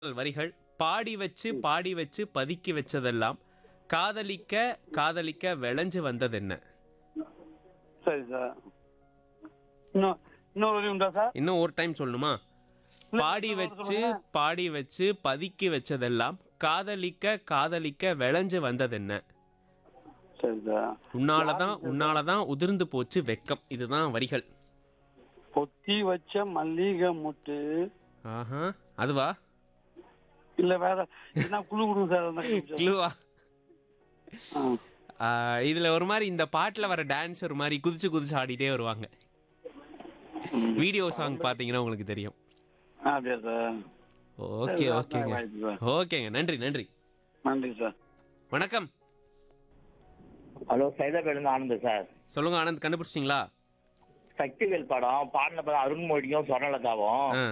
வரிகள் பாடி வச்சு பாடி வச்சு பதுக்கி வச்சதெல்லாம் காதலிக்க காதலிக்க விளைஞ்சு வந்ததென்ன சரி சார் இன்னும் இன்னொரு வரி உண்டா சார் இன்னும் ஒரு டைம் சொல்லணுமா இல்ல, பாடி இன்னொரு வச்சு சொல்லுங்க. பாடி வச்சு பதுக்கி வச்சதெல்லாம் காதலிக்க காதலிக்க விளைஞ்சு வந்ததென்ன சரி சார் உன்னாலதான் உன்னாலதான் உதிர்ந்து போச்சு வெக்கம் இதுதான் வரிகள் பொத்தி வச்ச மல்லிகை முட்டு ஆஹா அதுவா இல்ல வேற என்ன குழு கொடுங்க சார் அந்த நிமிஷம். கிளுவா ஆ. ஆ, இதுல ஒரு மாதிரி இந்த பாட்டுல வர டான்ஸ் ஒரு மாதிரி குதிச்சு குதிச்சு ஆடிட்டே வருவாங்க ம். வீடியோ சாங் பாத்தீங்கன்னா உங்களுக்கு தெரியும் அப்படியா சார் ஓகே சரி, ஓகேங்க வாய்ப்பு சார். ஓகேங்க நன்றி நன்றி நன்றி சார் வணக்கம் ஹலோ சைதாபேட்லேருந்து ஆனந்த் சார் சொல்லுங்க ஆனந்த் கண்டுபிடிச்சிங்களா சக்திவேல் படம் பாடின படம் அருண்மொழியும் சொர்ணலதாவும் ஆ.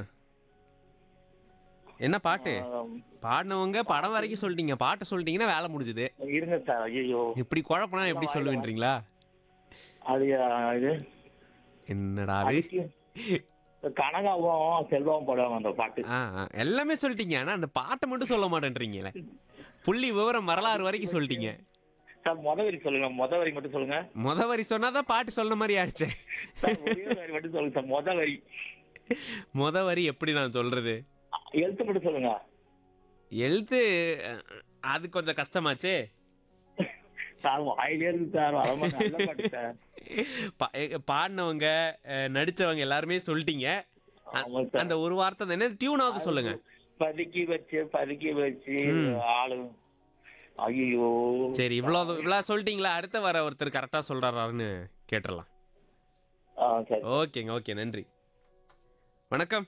என்ன பாட்டு ஆம், பாடினவங்க படம் வரைக்கும் சொல்லிட்டீங்க பாட்டை சொல்லிட்டீங்கன்னா வேலை முடிஞ்சுது இருங்க சார் ஐயோ இப்படி குழப்பனா எப்படி சொல்லுவீன்றீங்களா அது ஆ, இது என்னடா அது அதுக்கு கனகாவும் செல்வாவும் போடுவாங்க அந்த பாட்டு ஆ, ஆ, எல்லாமே சொல்லிட்டீங்க ஆனா அந்த பாட்டை மட்டும் சொல்ல மாட்டேன்றீங்களே புள்ளி விவரம் வரலாறு வரைக்கும் சொல்லிட்டீங்க சார் முத வரி சொல்லுங்க முத வரி மட்டும் சொல்லுங்க முத வரி சொன்னாதான் பாட்டு சொன்ன மாதிரி ஆயிடுச்சே சார் ஒரே ஒரு வரி மட்டும் சொல்லுங்க சார் முத வரி முத வரி எப்படி நான் சொல்றது எழுத்து மட்டும் சொல்லுங்க எழுத்து அஹ், அது கொஞ்சம் கஷ்டமாச்சே சார் வாயிலே இருக்கு சார் வரமா நல்ல பாட்டு சார் பா- எ- பாடினவங்க அஹ், நடிச்சவங்க எல்லாருமே சொல்லிட்டீங்க அ- ஆமா சார். அந்த ஒரு வார்த்தை தானே டியூனாவது சொல்லுங்க பதுக்கி வச்சு பதுக்கி வச்சு ம். ஆளு ஐயோ சரி இவ்வளவு இவ்வளவு சொல்லிட்டீங்களா அடுத்த வர ஒருத்தர் கரெக்டா சொல்றாரான்னு கேட்டுடலாம் ஆ சரி ஓகேங்க ஓகே நன்றி வணக்கம்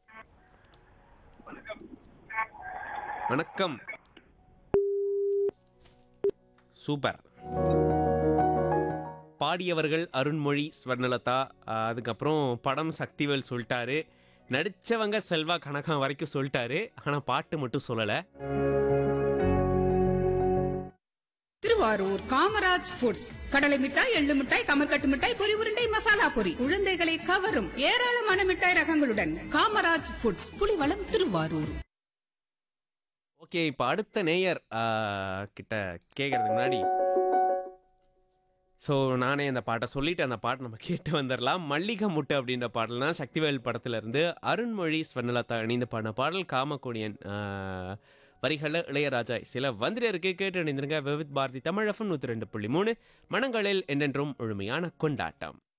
வணக்கம் சூப்பர் பாடியவர்கள் அருண்மொழி ஸ்வர்ணலதா ஆஹ், அதுக்கப்புறம் படம் சக்திவேல் சொல்லிட்டாரு நடிச்சவங்க செல்வா கனகா வரைக்கும் சொல்லிட்டாரு ஆனா பாட்டு மட்டும் சொல்லல திருவாரூர் காமராஜ் ஃபுட்ஸ் கடலை மிட்டாய் எள்ளு மிட்டாய் கமர்கட்டு மிட்டாய் பொரி உருண்டை மசாலா பொரி குழந்தைகளை கவரும் ஏராளமான மிட்டாய் ரகங்களுடன் காமராஜ் ஃபுட்ஸ் புலிவளம் திருவாரூர் ஓகே இப்போ அடுத்த நேயர் ஆஹ், கிட்ட கேட்கறதுக்கு முன்னாடி ஸோ நானே அந்த பாட்டை சொல்லிட்டு அந்த பாட்டை நம்ம கேட்டு வந்துடலாம் மல்லிகை முட்டு அப்படின்ற பாடல் தான் சக்திவேல் படத்துல இருந்து அருண்மொழி ஸ்வர்ணலதா இணைந்து பாடின பாடல் காமக்கோடியன் ஆஹ், வரிகளில் இளையராஜா சில வந்துட்டு இருக்கு கேட்டு இணைந்திருங்க விவித் பாரதி தமிழகம் நூற்றி ரெண்டு புள்ளி மூணு மனங்களில் என்றென்றும் முழுமையான கொண்டாட்டம்